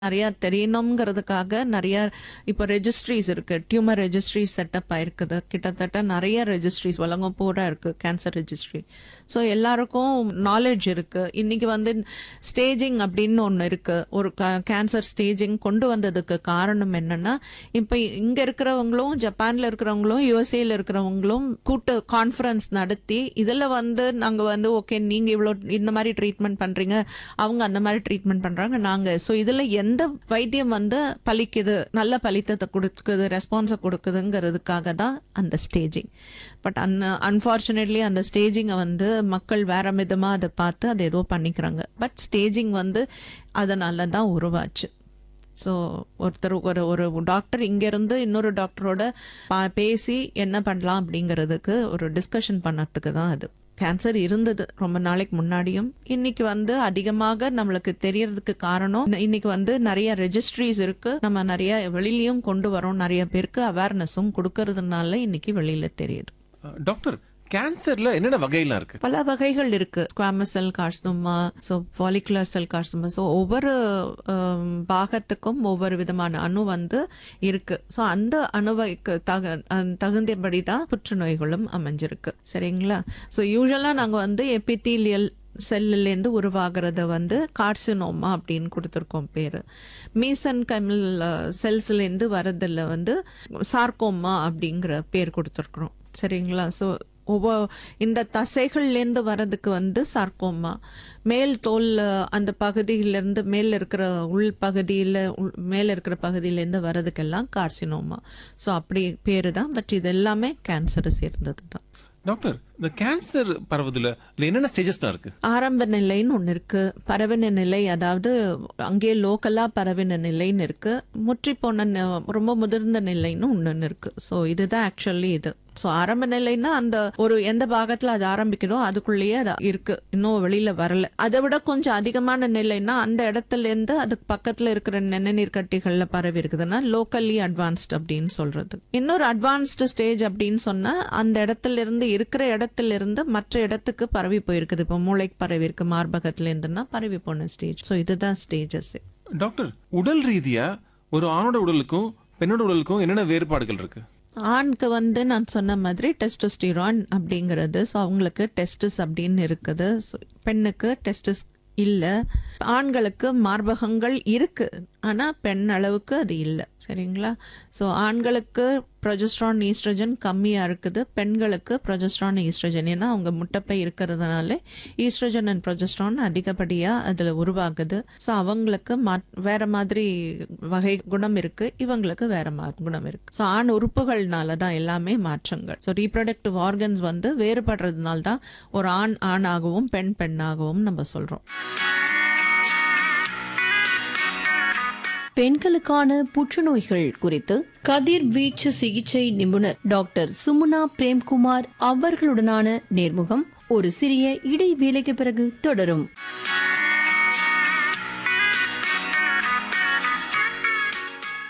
நிறைய தெரியணுங்கிறதுக்காக நிறைய இப்போ ரெஜிஸ்ட்ரிஸ் இருக்கு டியூமர் ரெஜிஸ்ட்ரிஸ் செட்டப் ஆயிருக்குது கிட்டத்தட்ட நிறைய ரெஜிஸ்ட்ரிஸ் உலகம் பூரா இருக்கு கேன்சர் ரெஜிஸ்ட்ரி ஸோ எல்லாருக்கும் நாலேஜ் இருக்கு இன்னைக்கு வந்து ஸ்டேஜிங் அப்படின்னு ஒன்று இருக்கு ஒரு கேன்சர் ஸ்டேஜிங் கொண்டு வந்ததுக்கு காரணம் என்னன்னா இப்போ இங்க இருக்கிறவங்களும் ஜப்பான்ல இருக்கிறவங்களும் யுஎஸ்ஏல இருக்கிறவங்களும் கூட்டு கான்ஃபரன்ஸ் நடத்தி இதுல வந்து நாங்க வந்து ஓகே நீங்க இவ்வளோ இந்த மாதிரி ட்ரீட்மெண்ட் பண்றீங்க அவங்க அந்த மாதிரி ட்ரீட்மெண்ட் பண்றாங்க நாங்க ஸோ இதுல எந்த வைத்தியம் வந்து பலிக்குது நல்ல பலித்தத்தை கொடுக்குது ரெஸ்பான்ஸை கொடுக்குதுங்கிறதுக்காக தான் அந்த ஸ்டேஜிங் பட் அந்த அன்ஃபார்ச்சுனேட்லி அந்த ஸ்டேஜிங்கை வந்து மக்கள் வேற விதமா அதை பார்த்து அதை ஏதோ பண்ணிக்கிறாங்க பட் ஸ்டேஜிங் வந்து அதனால தான் உருவாச்சு ஸோ ஒருத்தர் ஒரு ஒரு டாக்டர் இங்கேருந்து இன்னொரு டாக்டரோட பா- பேசி என்ன பண்ணலாம் அப்படிங்கிறதுக்கு ஒரு டிஸ்கஷன் பண்ணறதுக்கு தான் அது கேன்சர் இருந்தது ரொம்ப நாளைக்கு முன்னாடியும் இன்னைக்கு வந்து அதிகமாக நம்மளுக்கு தெரியறதுக்கு காரணம் இன்னைக்கு வந்து நிறைய ரெஜிஸ்ட்ரிஸ் இருக்கு நம்ம நிறைய வெளியிலயும் கொண்டு வரோம் நிறைய பேருக்கு அவேர்னஸும் கொடுக்கறதுனால இன்னைக்கு வெளியில தெரியுது அஹ், டாக்டர் கேன்சர்ல என்னென்ன வகையெல்லாம் இருக்கு பல வகைகள் இருக்கு squamous cell carcinoma so follicular cell carcinoma so ஒவ்வொரு ஹம், பாகத்துக்கும் ஒவ்வொரு விதமான அணு வந்து இருக்கு ஸோ அந்த அணுவைக்கு தக அஹ், தகுந்தபடி தான் புற்றுநோய்களும் அமைஞ்சிருக்கு சரிங்களா ஸோ யூஸ்வலாக நாங்கள் வந்து எபித்தீலியல் செல்லுலேருந்து உருவாகிறத வந்து கார்சினோமா அப்படின்னு கொடுத்துருக்கோம் பேர் மீசன் கமில் செல்ஸ்லேருந்து வரதில் வந்து சார்கோமா அப்படிங்கிற பேர் கொடுத்துருக்குறோம் சரிங்களா ஸோ ஒவ்வொரு இந்த தசைகள்லேருந்து வர்றதுக்கு வந்து சார்கோமா மேல் தோல் அஹ், அந்த பகுதியிலேருந்து மேல இருக்கிற உள் பகுதியில் மேல இருக்கிற பகுதியிலேருந்து வர்றதுக்கெல்லாம் கார்சினோமா ஸோ அப்படி பேரு தான் பட் இது எல்லாமே கேன்சரை சேர்ந்தது தான் டாக்டர் இந்த கேன்சர் பரவுதுல இல்ல என்னென்ன ஸ்டேஜஸ் தான் இருக்கு ஆரம்ப நிலைன்னு ஒன்று இருக்கு பரவின நிலை அதாவது அங்கேயே லோக்கலா பரவின நிலைன்னு இருக்கு முற்றி போன ந- ரொம்ப முதிர்ந்த நிலைன்னு ஒன்று இருக்கு ஸோ இதுதான் ஆக்சுவலி இது ஸோ ஆரம்ப நிலைன்னா அந்த ஒரு எந்த பாகத்துல அது ஆரம்பிக்குதோ அதுக்குள்ளேயே அது இருக்கு இன்னும் வெளியில வரல அதை விட கொஞ்சம் அதிகமான நிலைன்னா அந்த இடத்துல இருந்து அதுக்கு பக்கத்துல இருக்கிற நிணநீர் கட்டிகள்ல பரவி இருக்குதுன்னா லோக்கலி அட்வான்ஸ்ட் அப்படின்னு சொல்றது இன்னொரு அட்வான்ஸ்டு ஸ்டேஜ் அப்படின்னு சொன்னா அந்த இடத்துல இருந்து இருக்கிற இடத்துல இருந்து மற்ற இடத்துக்கு பரவி போயிருக்குது இப்போ மூளைக்கு பரவி இருக்கு மார்பகத்துல இருந்துன்னா பரவி போன ஸ்டேஜ் ஸோ இதுதான் ஸ்டேஜஸ் டாக்டர் உடல் ரீதியா ஒரு ஆணோட உடலுக்கும் பெண்ணோட உடலுக்கும் என்னென்ன வேறுபாடுகள் இருக்கு ஆணுக்கு வந்து நான் சொன்ன மாதிரி டெஸ்டோஸ்டிரான் அப்படிங்கிறது ஸோ அவங்களுக்கு டெஸ்டஸ் அப்படின்னு இருக்குது So, பெண்ணுக்கு டெஸ்டஸ் இல்லை ஆண்களுக்கு மார்பகங்கள் இருக்கு ஆனால் பெண் அளவுக்கு அது இல்லை சரிங்களா ஸோ ஆண்களுக்கு ப்ரொஜெஸ்ட்ரான் ஈஸ்ட்ரஜன் கம்மியாக இருக்குது பெண்களுக்கு ப்ரொஜெஸ்ட்ரான் ஈஸ்ட்ரஜன் ஏன்னா அவங்க முட்டைப்பை இருக்கிறதுனால ஈஸ்ட்ரஜன் அண்ட் ப்ரொஜெஸ்ட்ரான் அதிகப்படியாக அதில் உருவாகுது ஸோ அவங்களுக்கு மா வேற மாதிரி வகை குணம் இருக்கு இவங்களுக்கு வேற மா குணம் இருக்கு ஸோ ஆண் உறுப்புகள்னால தான் எல்லாமே மாற்றங்கள் ஸோ ரீப்ரொடக்டிவ் ஆர்கன்ஸ் வந்து வேறுபடுறதுனால தான் ஒரு ஆண் ஆணாகவும் பெண் பெண்ணாகவும் நம்ம சொல்றோம் பெண்களுக்கான புற்றுநோய்கள் குறித்து கதிர்வீச்சு சிகிச்சை நிபுணர் டாக்டர் சுமுனா பிரேம்குமார் அவர்களுடனான நேர்முகம் ஒரு சிறிய இடைவேளைக்கு பிறகு தொடரும்